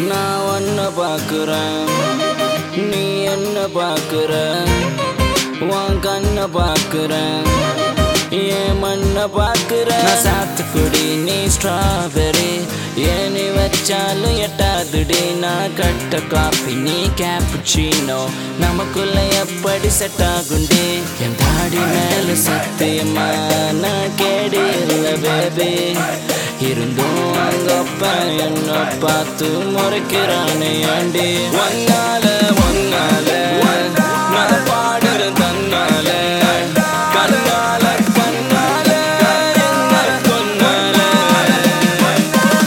நான் ஒன்ன பாக்குறேன் நீ என்ன பாக்குற உன் கண்ண பாக்குறேன் என் மண்ண பாக்குற நான் சாத்துக்குடி நீ ஸ்ட்ராபெரி ஏனி வச்சாலும் எட்டாதுடி நான் கட்ட காப்பி நீ கேப்புச்சினோ நமக்குள்ள எப்படி செட் ஆகுண்டி என் தாடி மேல சத்தியமா நான் கேடி இல்லை பேபி இருந்தும் அங்கப்ப என்ன பார்த்து முறைக்கிறானே ஆண்டி ஒன்னா